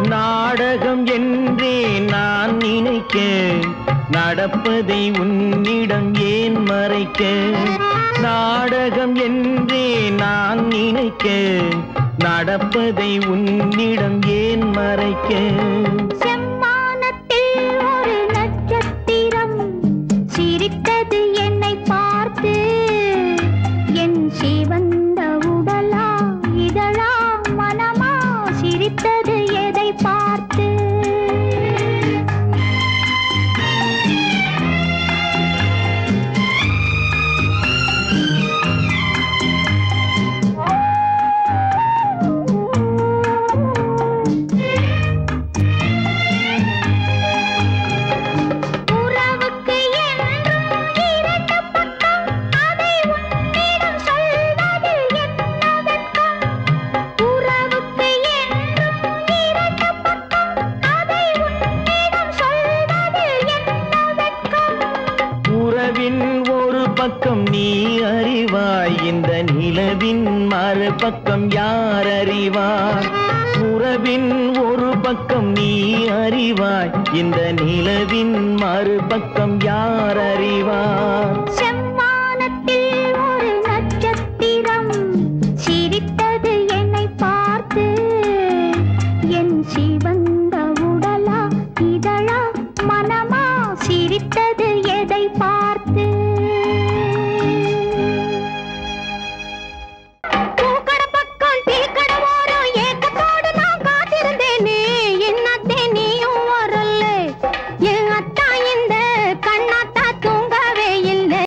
நாடகம் என்றே நான் நினைக்க நடப்பதை உன்னிடம் ஏன் மறைக்க நாடகம் என்றே நான் நினைக்க நடப்பதை உன்னிடம் ஏன் மறைக்க செம்மானத்தில் ஒரு நட்சத்திரம் சிரித்தது என்னை பார்த்து என் சிவந்த உடலா இதழா மனமா சிரித்தது எதை பார்த்து உறவுக்கு என்றும் இரண்டு பக்கம் அதை உன்னிடம் சொல்வதில் என்ன வெட்கம் உறவுக்கு என்றும் இரண்டு பக்கம் அதை உன்னிடம் சொல்வதில் என்ன வெட்கம் உறவின் ஒரு பக்கம் நீ அறிவாய் இந்த நிலவின் மறுபக்கம் யார் அறிவார் உறவின் ஒரு பக்கம் நீ அறிவாய் இந்த நிலவின் மறுபக்கம் யார் அறிவார் செம்